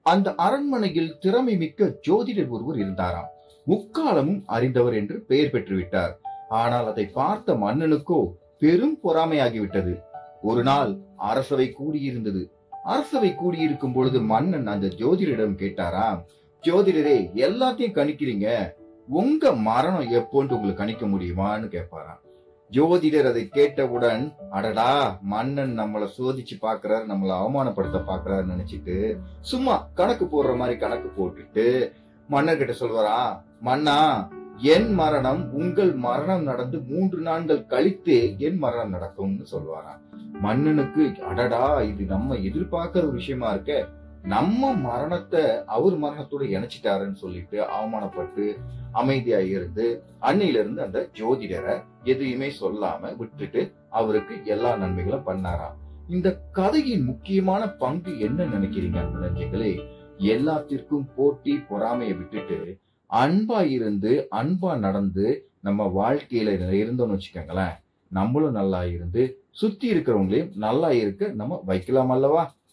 அந்த அரண்மனையில் திறமை மிக்க ஜோதிடர் ஒருவர் இருந்தாராம் முக்காலமும் அறிந்தவர் என்று பெயர் பெற்றுவிட்டார் ஆனால் அதை பார்த்த மன்னனுக்கோ பெரும் பொறாமையாகிவிட்டது ஒரு நாள் அரசவை கூடியிருந்தது அரசவை கூடியிருக்கும் பொழுது மன்னன் அந்த ஜோதிடரிடம் கேட்டாராம் ஜோதிடரே எல்லாத்தையும் கணிக்கிறீங்க உங்க மரணம் எப்போன்னு உங்களுக்கு கணிக்க முடியுமான்னு கேட்பாராம் ஜோதிடர் அதை கேட்டவுடன் அடடா மன்னன் நம்மள சோதிச்சு பாக்குறாரு நம்மள அவமானப்படுத்த பாக்குறாரு நினைச்சிட்டு சும்மா கணக்கு போடுற மாதிரி கணக்கு போட்டுட்டு மன்னர் கிட்ட சொல்வாரா மன்னா என் மரணம் உங்கள் மரணம் நடந்து மூன்று நாட்கள் கழித்தே என் மரணம் நடக்கும்னு சொல்வாராம் மன்னனுக்கு அடடா இது நம்ம எதிர்பார்க்கிற ஒரு விஷயமா இருக்க நம்ம மரணத்தை அவர் மரணத்தோட இணைச்சிட்டாருன்னு சொல்லிட்டு அவமானப்பட்டு அமைதியா இருந்து அன்னையில இருந்து அந்த ஜோதிடரை எதையுமே சொல்லாம விட்டுட்டு அவருக்கு எல்லா நன்மைகளும் பண்ணாராம் இந்த கதையின் முக்கியமான பங்கு என்ன நினைக்கிறீங்க நெஞ்சங்களே எல்லாத்திற்கும் போட்டி பொறாமையை விட்டுட்டு அன்பா இருந்து அன்பா நடந்து நம்ம வாழ்க்கையில இருந்தோம்னு வச்சுக்கோங்களேன் நம்மளும் நல்லா இருந்து சுத்தி இருக்கிறவங்களையும் நல்லா இருக்க நம்ம வைக்கலாம் அல்லவா